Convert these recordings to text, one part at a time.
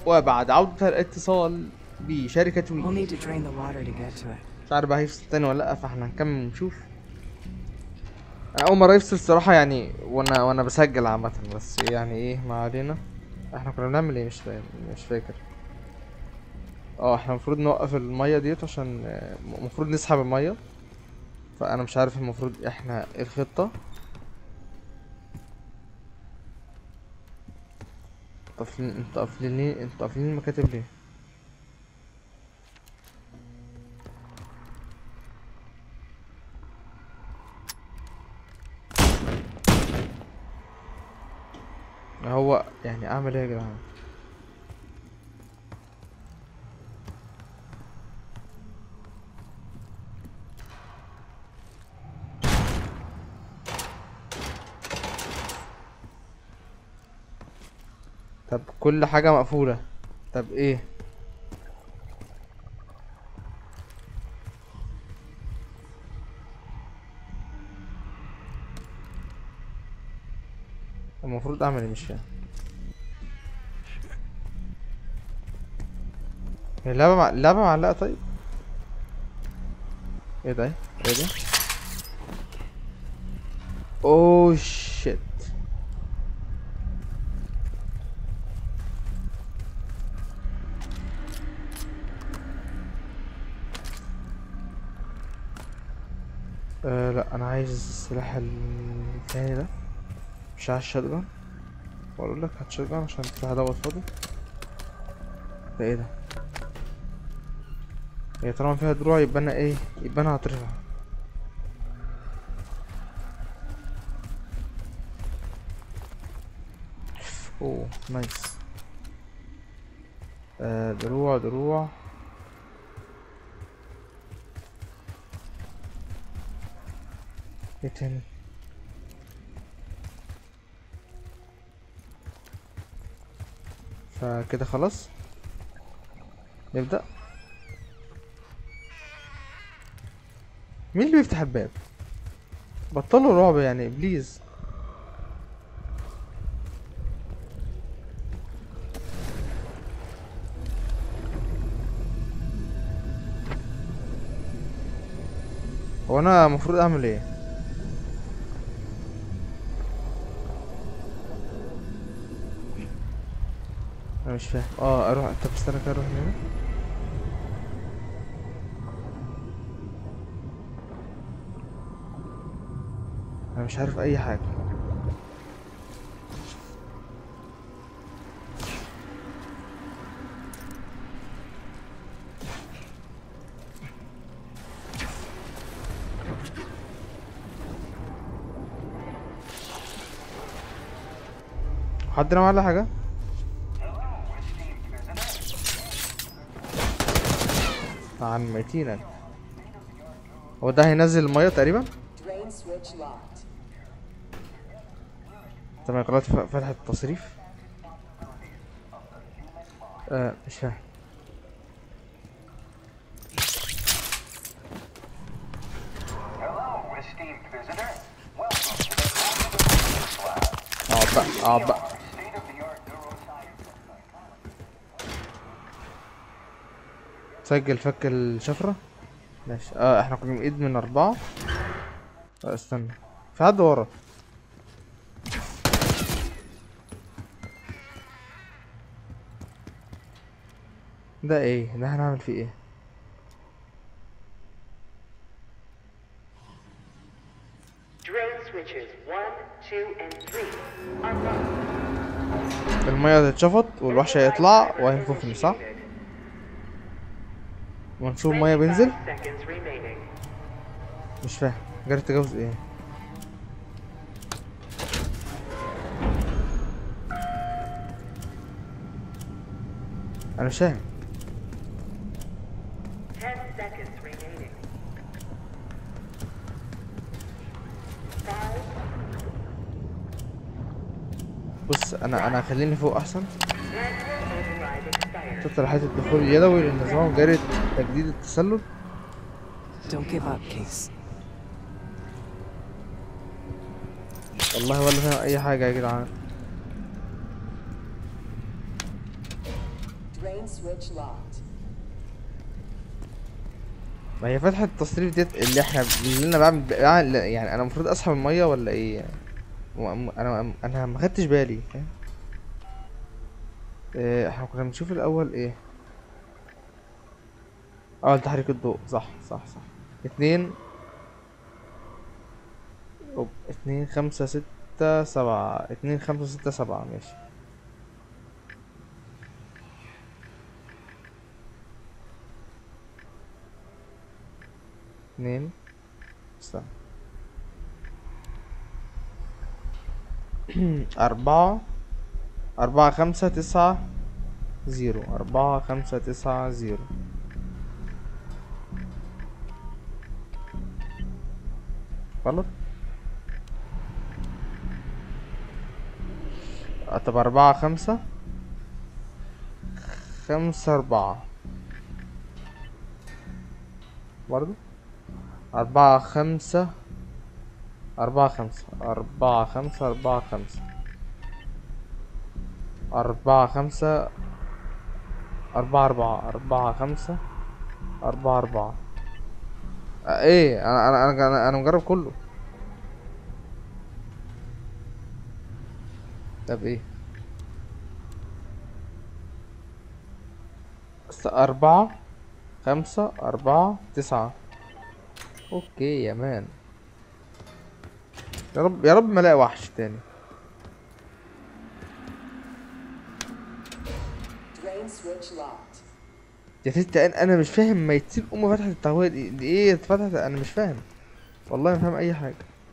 وبعد عودة الاتصال بشركة We'll وي need to drain the water to get to it. مش عارف بقى هيفصل تاني ولا لأ فاحنا هنكمل ونشوف أنا أول مرة يفصل الصراحة يعني وأنا وأنا بسجل عامة بس يعني إيه ما علينا احنا كنا بنعمل إيه مش فاهم مش فاكر اه احنا المفروض نوقف المية ديت عشان آه، المفروض نسحب المية فأنا مش عارف المفروض احنا إيه الخطة قافلين انتوا قافلين ليه انتوا قافلين المكاتب ليه هو يعني اعمل ايه يا جدعان طب كل حاجة مقفولة طب ايه المفروض اعمل ايه مش فاهم هي اللعبة مع... اللعبة معلقة طيب ايه ده ايه ده اوه شيت أه لا انا عايز السلاح التاني ده مش عايز شotgun واقول لك هات shotgun عشان السلاح دوت فاضي ده ايه ده هي طالما فيها دروع يبقى انا ايه يبقى انا هترفع اوه نايس آه دروع دروع ايه تاني فكده خلاص نبدأ مين اللي بيفتح الباب بطلوا رعب يعني بليز هو انا المفروض اعمل ايه انا مش فاهم اه اروح طب استنى كده اروح هنا انا مش عارف اي حاجه حد رمى على حاجه عن ميتينك هو ده هينزل الميه تقريبا Drain switch locked. تمام قرأت ف- فتحة التصريف آه مش فاهم Hello, esteemed visitor. Welcome to the Cognitive Lab. اقعد بقى اقعد بقى State-of-the-art neuroscience. سجل فك الشفرة ماشي اه احنا كنا ايد من اربعة آه استنى في حد ورا ده ايه ده هنعمل فيه ايه Drain switches 1, 2, and 3 are locked. المية هتتشفط والوحش هيطلع وهينفخني صح منشور مية بينزل 25 seconds remaining. مش فاهم جري تجاوز ايه انا مش فاهم 10 seconds remaining. 5, بص انا انا خليني فوق احسن manual override expired. تصليحات الدخول اليدوي للنظام جاري تجديد التسلل Don't give up, Case. والله ولا فاهم اي حاجه يا جدعان Drain switch locked. ما هي فتحة التصريف ديت اللي احنا اللي انا بعمل بعمل- يعني انا المفروض اسحب المية ولا ايه يعني م- انا انا ما خدتش بالي فاهم إيه احنا كنا بنشوف الاول ايه اه تحريك الضوء صح صح صح اتنين أوب. اتنين خمسة ستة سبعة اتنين خمسة ستة سبعة ماشي اتنين استنى أربعة أربعة خمسة تسعة زيرو أربعة خمسة تسعة زيرو غلط آه، طب أربعة خمسة خمسة أربعة برضو أربعة خمسة أربعة خمسة أربعة خمسة أربعة خمسة أربعة خمسة أربعة أربعة أربعة خمسة أربعة أربعة آه، إيه أنا أنا أنا أنا, أنا مجرب كله طب إيه س- أربعة خمسة أربعة تسعة أوكي يا مان يا رب يا رب ما الاقي وحش تاني Drain switch locked. يا ست انا أنا مش فاهم ما يتسيب ام فتحت التهويه دي, دي ايه اتفتحت انا مش فاهم والله ما فاهم اي حاجه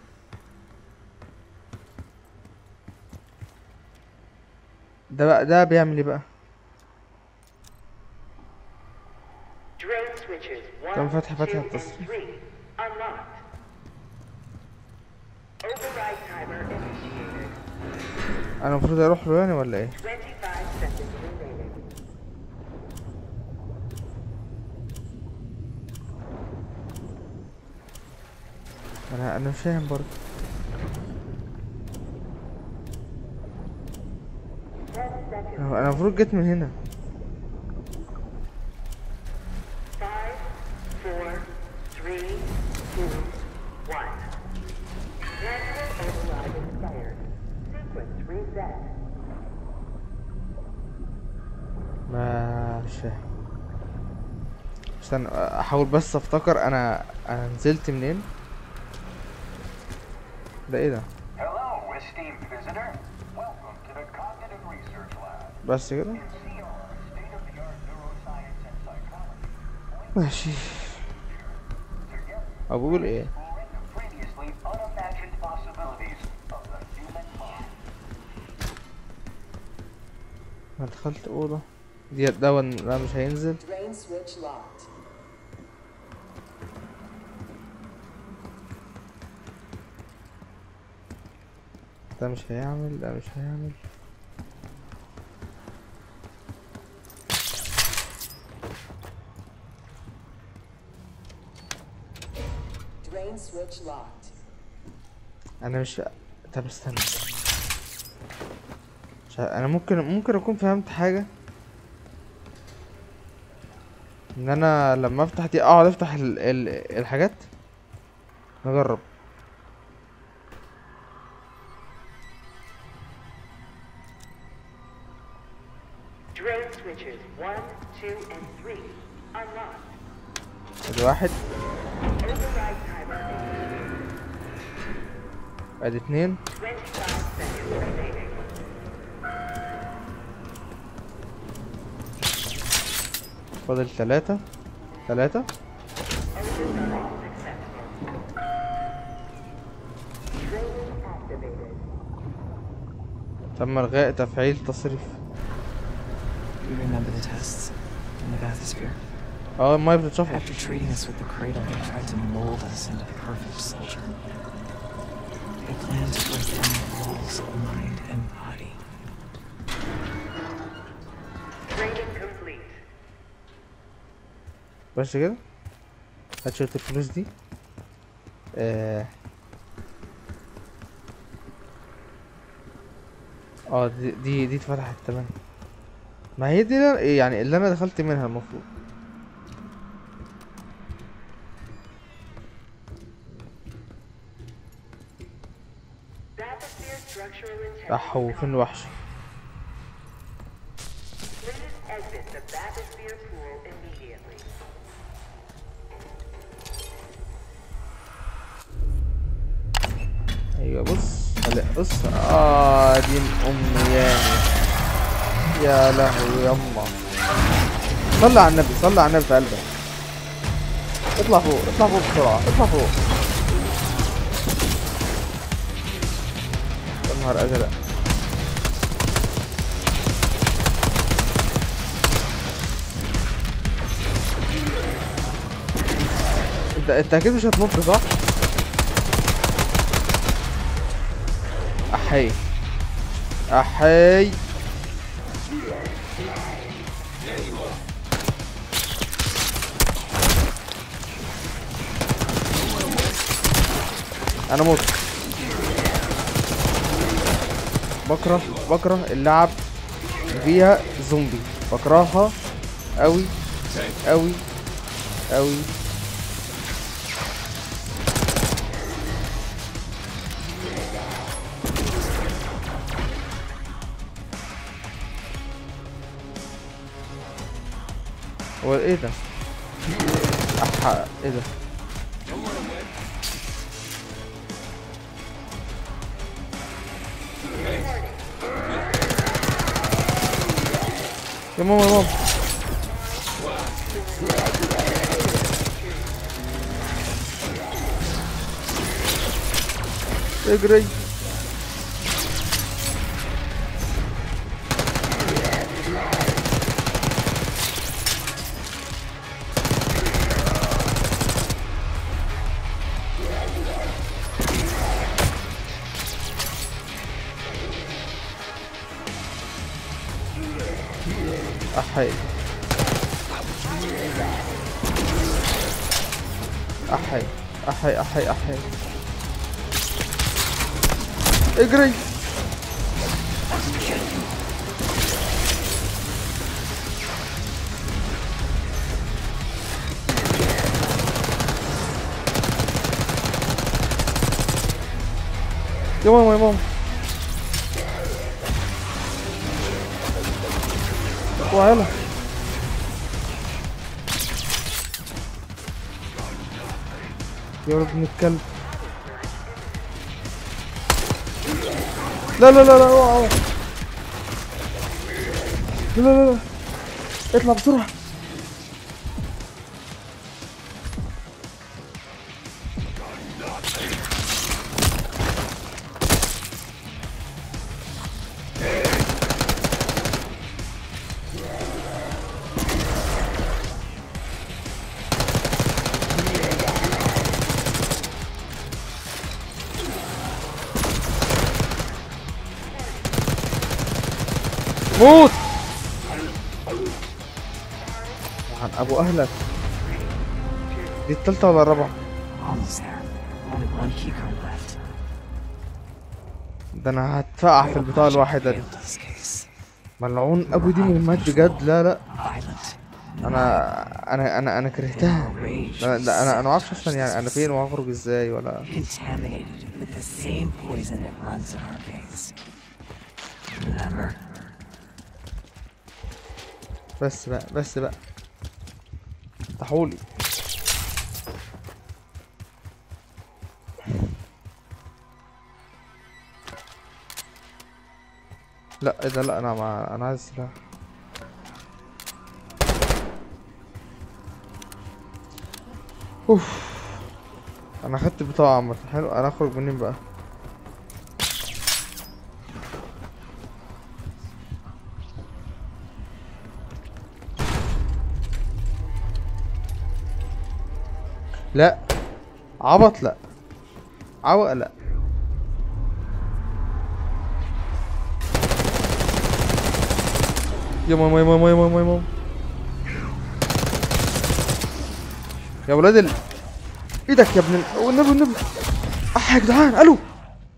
ده بقى ده بيعمل ايه بقى Drain switches تم 1, فتح 2, فتحة and التصريف. 3 unlocked. Override timer initiated. انا المفروض اروح له يعني ولا ايه 25 seconds remaining. انا انا مش فاهم برضه 10 seconds. انا أنا المفروض جيت من هنا 5, 4, 3, 2, 1. Manual override expired. Sequence reset. ما مش فاهم استنى احاول بس افتكر انا انا نزلت منين ده ايه ده Hello, esteemed visitor. Welcome to the Cognitive Research Lab. بس كده In CR, state-of-the-art neuroscience and psychology. ماشي او بقول ايه Exploring the previously unimagined possibilities of the human mind. انا دخلت اوضه دي ده لا مش هينزل Drain switch locked. ده مش هيعمل ده مش هيعمل Drain switch locked. انا مش طب استنى مش ع- انا ممكن ممكن اكون فهمت حاجه ان انا لما افتح دي اقعد افتح ال... ال... الحاجات نجرب Drain switches 1, 2, and 3 unlocked. ادي واحد Override timer initiated. ادي اتنين 25 seconds remaining. فاضل تلاتة تلاتة Override successful. Training activated. تم الغاء تفعيل تصريف You remember the tests in the bathysphere? اه المايه بتتشفط After treating us with the cradle, they tried to mold us into the perfect soldier. They planned to break down the walls of mind and body. Training complete. بس كده هات شوية الفلوس دي اه اه دي دي, دي اتفتحت تمام ما هي دي اللي- يعني اللي انا دخلت منها المفروض Bathysphere structural integrity. راح هو فين الوحش Please exit the bathysphere pool immediately. ايوه بص هلا بص اه دين امي ياني يا لهوي يما صلي على النبي صلي على النبي في قلبك اطلع فوق اطلع فوق بسرعة اطلع فوق يا نهار ازرق انت انت اكيد مش هتنط صح؟ احي احي انا موت بكره بكره اللعب فيها زومبي بكرهها قوي قوي قوي هو ايه ده اح ايه ده يا ماما يا ماما اجري احي احي احي احي احي اجري يا ماما يا ماما وعلا يا رب ابن الكلب لا لا لا لا اوعى اوعى لا لا لا اطلع بسرعة موت عن ابو اهلك دي التالتة ولا الرابعة Almost there. Only one keycard left. ده انا هتفقع في البطاقة الواحدة دي Failed this case. ملعون ابو دي مهمات بجد لا لا Violent. انا انا انا انا كرهتها Rage. لا لا انا انا معرفش اصلا يعني انا فين وهخرج ازاي ولا Contaminated with the same poison that runs in our veins. Remember? بس بقى بس بقى افتحولي لا ايه ده لا انا ما انا عايز سلاح اوف انا خدت بطاقة عامة حلو انا اخرج منين بقى لا عبط لا عوق لا يا ماما يا ماما يا ماما يا ماما يا ولاد ال ايدك يا ابن ال... والنبي والنبي اح يا جدعان الو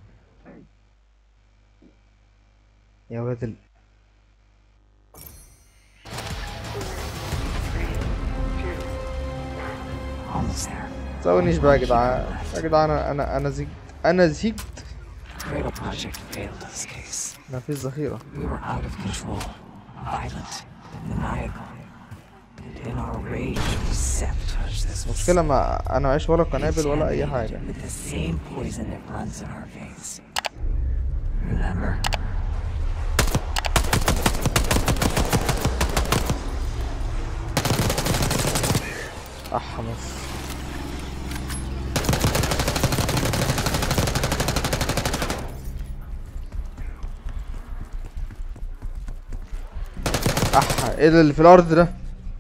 يا ولاد ال Almost there. تساوينيش بقى يا جدعان يا جدعان انا انا انا زهقت انا زهقت Cradle Project failed in this case. مفيش ذخيرة We were out of control, violent, maniacal. And in our rage, we sabotaged this المشكلة ما انا معيش ولا قنابل ولا اي حاجة with the same poison that runs in our veins. Remember? احمس اح ايه ده اللي في الارض ده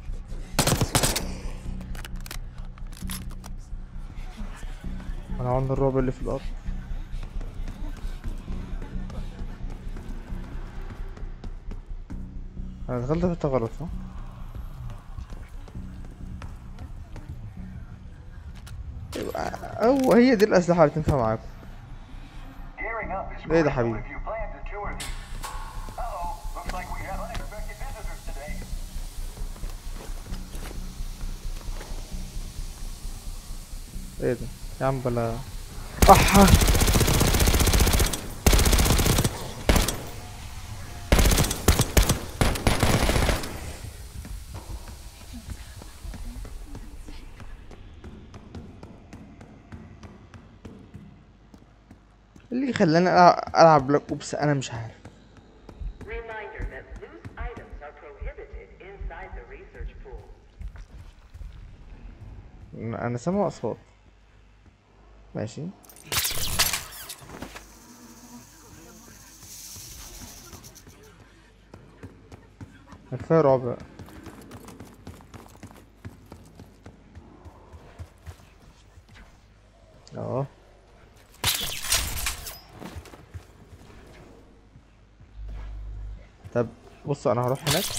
انا عند الرعب اللي في الارض انا دخلت في التغلط صح او هي دي الاسلحه اللي تنفع معاكم Gearing up is ايه ده crucial حبيبي if you plan to tour the... Uh-oh, looks like we have unexpected visitors today. ايه ده يا عم بلا احا اللي خلاني ألع- العب بلاك اوبس انا مش عارف Reminder that loose items are prohibited inside the research pool. انا سامع اصوات ماشي كفايه رعب بقى. اه طب بص انا هروح هناك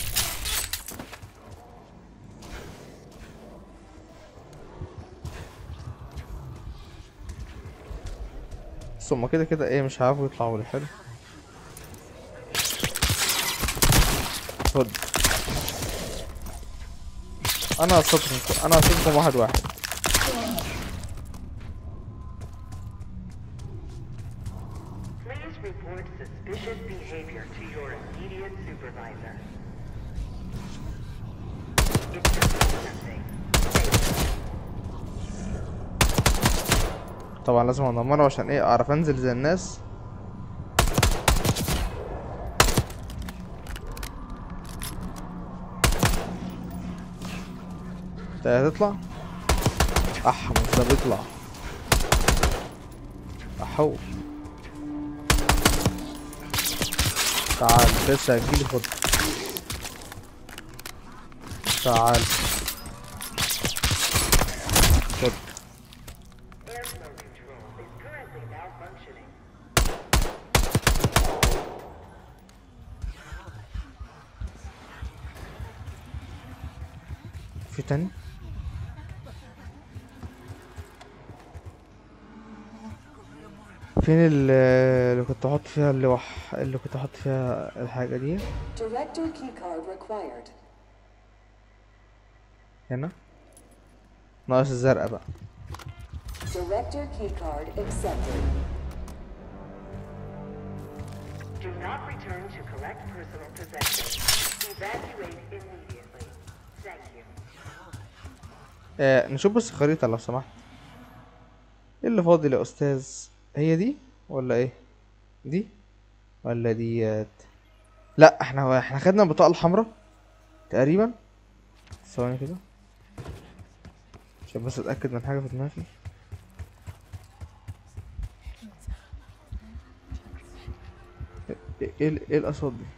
بس هما كده كده ايه مش هيعرفوا يطلعوا لي حلو خد انا هصدكم انا هصدكم واحد واحد Please report suspicious behavior to your immediate supervisor. It's just something. طبعا لازم ادمره عشان ايه اعرف انزل زي الناس انت هتطلع اح مش ده بيطلع احو تعال لسه هتجيلي خد تعال خد Airflow control is currently malfunctioning. في تاني فين ال- اللي كنت احط فيها اللوح اللي كنت احط فيها الحاجة دي Director keycard required. هنا ناقص الزرقاء بقى Director keycard accepted. Do not return to collect personal possessions. Evacuate immediately. Thank you. آه نشوف بس الخريطة لو سمحت ايه اللي فاضل يا استاذ هي دي ولا ايه دي ولا ديت لا احنا احنا خدنا البطاقة الحمراء تقريبا ثواني كده عشان بس اتأكد من حاجة في دماغي ايه ايه ايه الاصوات دي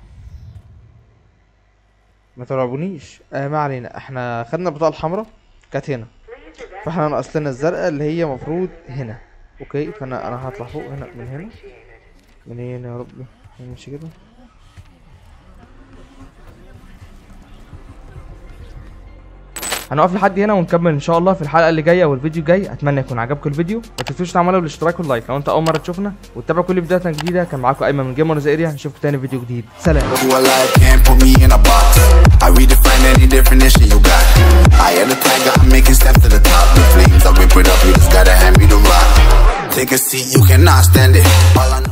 ما ترعبونيش آه ما علينا احنا خدنا البطاقة الحمراء كانت هنا Please evacuate. فاحنا ناقص لنا الزرقاء اللي هي مفروض هنا اوكي فانا انا هطلع فوق هنا من هنا Appreciated. منين يا رب نمشي كده هنقف لحد هنا ونكمل ان شاء الله في الحلقه اللي جايه والفيديو الجاي اتمنى يكون عجبكم الفيديو ما تنسوش تعملوا الاشتراك واللايك لو انت اول مره تشوفنا وتتابع كل فيديوهاتنا الجديده كان معاكم ايمن من جيمرز اريا نشوفكم تاني في فيديو جديد سلام Who alive can't put me in a box. I redefine any definition you got. I am the tiger, I'm making steps to the top. The flames, I whip it up, you just gotta hand me the rock. Take a seat, you cannot stand it. All I know